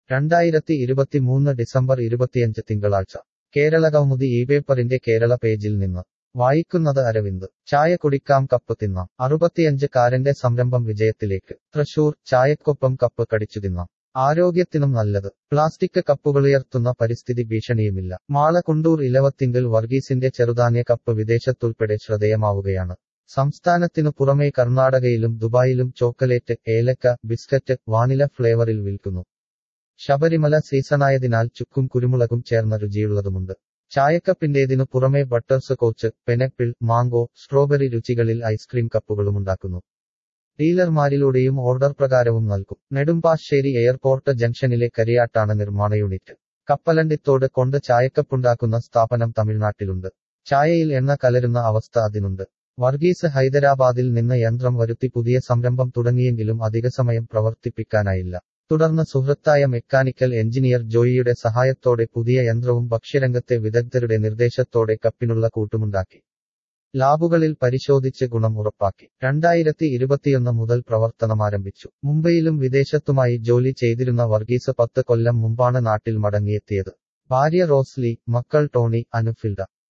രണ്ടായിരത്തി ഇരുപത്തിമൂന്ന് ഡിസംബർ ഇരുപത്തിയഞ്ച് തിങ്കളാഴ്ച കേരള കൗമുദി ഈ പേപ്പറിന്റെ കേരള പേജിൽ നിന്ന് വായിക്കുന്നത് അരവിന്ദ് ചായ കുടിക്കാം കപ്പ് തിന്നാം അറുപത്തിയഞ്ച് കാരന്റെ സംരംഭം വിജയത്തിലേക്ക് തൃശൂർ ചായക്കൊപ്പം കപ്പ് കടിച്ചു തിന്നാം ആരോഗ്യത്തിനും നല്ലത് പ്ലാസ്റ്റിക് കപ്പുകളുയർത്തുന്ന പരിസ്ഥിതി ഭീഷണിയുമില്ല മാളകുണ്ടൂർ ഇലവത്തിങ്കൽ വർഗീസിന്റെ ചെറുധാന്യ കപ്പ് വിദേശത്തുൾപ്പെടെ ശ്രദ്ധേയമാവുകയാണ് സംസ്ഥാനത്തിനു പുറമെ കർണാടകയിലും ദുബായിലും ചോക്കലേറ്റ് ഏലക്ക ബിസ്ക്കറ്റ് വാനില ഫ്ലേവറിൽ വിൽക്കുന്നു ശബരിമല സീസണായതിനാൽ ചുക്കും കുരുമുളകും ചേർന്ന രുചിയുള്ളതുമുണ്ട് ചായക്കപ്പിന്റേതിനു പുറമെ butter scotch pineapple mango strawberry രുചികളിൽ ഐസ്ക്രീം കപ്പുകളുമുണ്ടാക്കുന്നു ഡീലർമാരിലൂടെയും ഓർഡർ പ്രകാരവും നൽകും നെടുമ്പാശ്ശേരി എയർപോർട്ട് ജംഗ്ഷനിലെ കരിയാട്ടാണ് നിർമ്മാണ യൂണിറ്റ് കപ്പലണ്ടിത്തോട് കൊണ്ട് ചായക്കപ്പുണ്ടാക്കുന്ന സ്ഥാപനം തമിഴ്നാട്ടിലുണ്ട് ചായയിൽ എണ്ണ കലരുന്ന അവസ്ഥ അതിനുണ്ട് വർഗീസ് ഹൈദരാബാദിൽ നിന്ന് യന്ത്രം വരുത്തി പുതിയ സംരംഭം തുടങ്ങിയെങ്കിലും അധികസമയം പ്രവർത്തിപ്പിക്കാനായില്ല തുടർന്ന് സുഹൃത്തായ മെക്കാനിക്കൽ എഞ്ചിനീയർ ജോയിയുടെ സഹായത്തോടെ പുതിയ യന്ത്രവും ഭക്ഷ്യരംഗത്തെ വിദഗ്ധരുടെ നിർദ്ദേശത്തോടെ കപ്പിനുള്ള കൂട്ടുമുണ്ടാക്കി ലാബുകളിൽ പരിശോധിച്ച് ഗുണം ഉറപ്പാക്കി രണ്ടായിരത്തി ഇരുപത്തിയൊന്ന് മുതൽ പ്രവർത്തനമാരംഭിച്ചു മുംബൈയിലും വിദേശത്തുമായി ജോലി ചെയ്തിരുന്ന വർഗീസ് പത്ത് കൊല്ലം മുമ്പാണ് നാട്ടിൽ മടങ്ങിയെത്തിയത് ഭാര്യ റോസ്ലി മക്കൾ ടോണി അനുഫിൽഡ